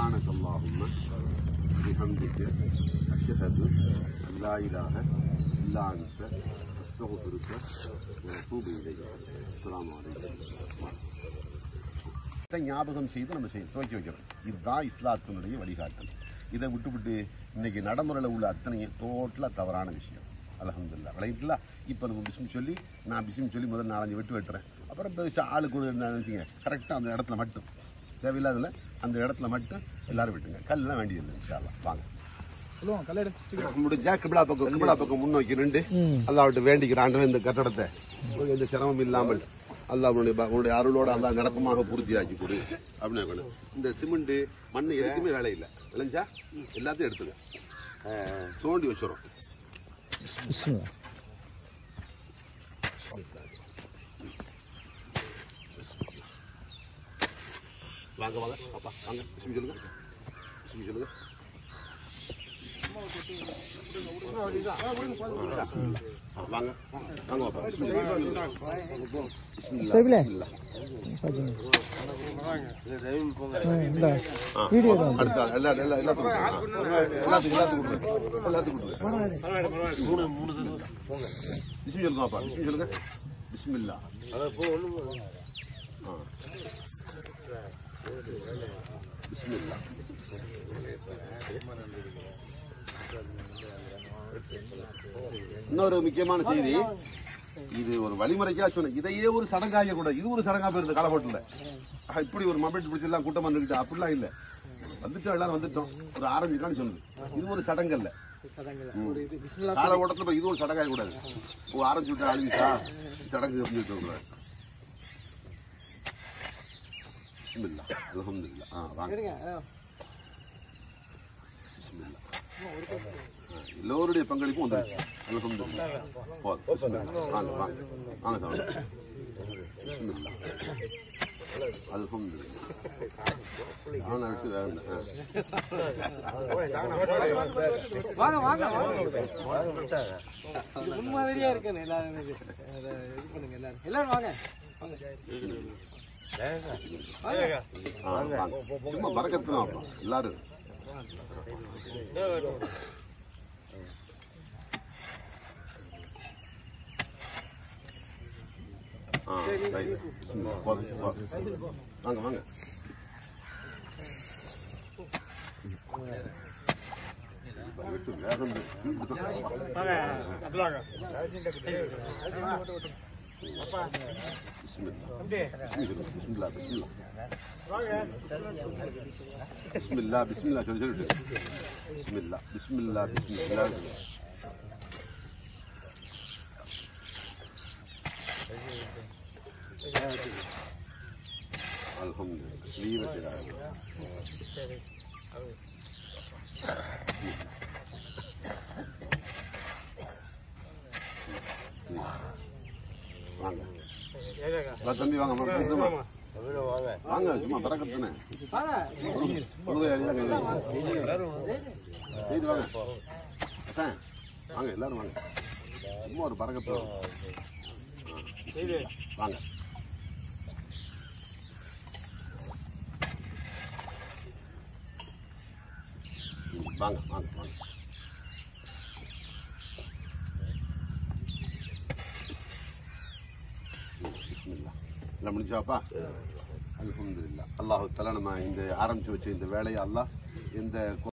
சுப்ஹானக அல்லாஹும்ம பிஹம்திக அஷ்ஹது அல்லா இலாஹ இல்லா அன்த அஸ்தக்ஃபிருக வ அத்தூபு இலைக் அஸ்ஸலாமு அலைக்கும் இதை ஞாபகம் செய்து நம்ம செய்ய துவக்கி வைக்கிறோம் இதுதான் இஸ்லாத்தினுடைய வழிகாட்டல் இதை விட்டுவிட்டு இன்னைக்கு நடைமுறையில் உள்ள அத்தனையும் டோட்டலாக தவறான விஷயம் அலமதுல்லா விளையிட்டுல இப்போ நம்ம பிஸ்மி சொல்லி நான் பிஸ்மி சொல்லி முதல்ல நாலஞ்சு வெட்டு வெட்டுறேன் அப்புறம் பெருசா ஆளுக்கு ஒரு நினச்சிங்க கரெக்டாக அந்த இடத்துல மட்டும் தேவையில்லாதல அந்த இடத்துல மட்டும் எல்லாரும் விட்டுங்க கல்லாம் வேண்டியதில்லை இன்ஷால்லா வாங்க சொல்லுவோம் கல்யாணம் முடிஞ்சா கிபிலா பக்கம் கிபிலா பக்கம் முன்னோக்கி நின்று அல்லாவிட்டு வேண்டிக்கிறான் இந்த கட்டடத்தை ஒரு எந்த சிரமம் இல்லாமல் அல்லாஹ் உன்னுடைய ப- உன்னுடைய அருளோட அல்லாஹ் நடக்கமாக பூர்த்தியாக்கி கொடு அப்படின்னு இருக்கணும். இந்த சிமெண்ட் மண் எதுக்குமே வேலை இல்லை விளைஞ்சா எல்லாத்தையும் எடுத்துங்க அஹ், தோண்டி வச்சிடும் பிஸ்மில்லா வாங்க வாங்க அப்பா வாங்க பிஸ்மி சொல்லுங்க பிஸ்மி சொல்லுங்க வாங்க வாங்க வாப்பா பிஸ்மில்லா பிஸ்மில்லா சைபிளே. பிஸ்மில்லா இந்த ஆ, வீடியோ அடுத்த ஆள். எல்லா- எல்லா- எல்லாத்துக்கும் கொடுங்க. எல்லாத்துக்கும் எல்லாத்துக்கும் கொடுங்க. எல்லாத்துக்கும் கொடுங்க. மூணு மூணு தடவை. பிஸ்மி சொல்லுங்க அப்பா பிஸ்மி சொல்லுங்க பிஸ்மில்லா ஆ. பிஸ்மில்லா இன்னொரு முக்கியமான செய்தி இது ஒரு வழிமுறைக்கா சொன்னேன் இதையே ஒரு சடங்காக கூட இது ஒரு சடங்கா போயிருந்த காலப்பட்டில் இப்படி ஒரு மொபைல் பிடிச்செல்லாம் கூட்டம் வந்துக்கிட்டு அப்படிலாம் இல்ல வந்துட்டோம் எல்லாரும் வந்துட்டோம் ஒரு ஆரம்பிக்கான்னு சொல்லுது இது ஒரு சடங்கல்ல கால ஓட்டத்துல இது ஒரு சடங்காக கூடாது ஓ ஆரம்பிச்சு விட்டு ஆரம்பிச்சா சடங்கு அப்படின்னு சொல்லக்கூடாது பிஸ்மில்லா அல்ஹம்துலில்லா ஆ வாங்க பிஸ்மில்லா ஆ, எல்லோருடைய பங்களிப்பும் வந்துருச்சு அல்ஹம்துலில்லா போதும் பிஸ்மில்லா வாங்க வாங்க வாங்க சாமி பிஸ்மில்லா அல்ஹம்துலில்லா நான் அடிச்சு வேற என்ன? ஆ. வாங்க வாங்க வாங்க இது முன்மாதிரியா இருக்கு எல்லாரும் இது அத இது பண்ணுங்க எல்லாரும் எல்லாரும் வாங்க ஆ, வாங்க. சும்மா பறக்கத்துனா அப்புறம் எல்லாரும் ஆ, ரைட். பிஸ்மில்லா. போதும், போதும். வாங்க வாங்க விட்டு வேகம் பிஸ்மில்லா பிஸ்மில்லா பிஸ்மில்லா பிஸ்மில்லா சொல்லி சொல்லிட்டு பிஸ்மில்லா பிஸ்மில்லா பிஸ்மில்லா அல்ஹம்துலில்லாஹ் லீவத்திலாக வாங்க வா தம்பி வாங்க அம்மா, கூப்பிடுமா. வாங்க சும்மா பறக்கத்தானே வாங்க தொழுகை அடியா செய்து வாங்க அத்தான், வாங்க எல்லாரும் வாங்க சும்மா ஒரு பறக்கத்து வாங்க ம், வாங்க வாங்க வாங்க ம், பிஸ்மில்லா எல்லாம் முடிஞ்சாப்பா அல்ஹம்துலில்லாஹ் அல்லாஹு தஆலா நம்ம இந்த ஆரம்பிச்சு வச்ச இந்த வேலையை அல்லாஹ் எந்த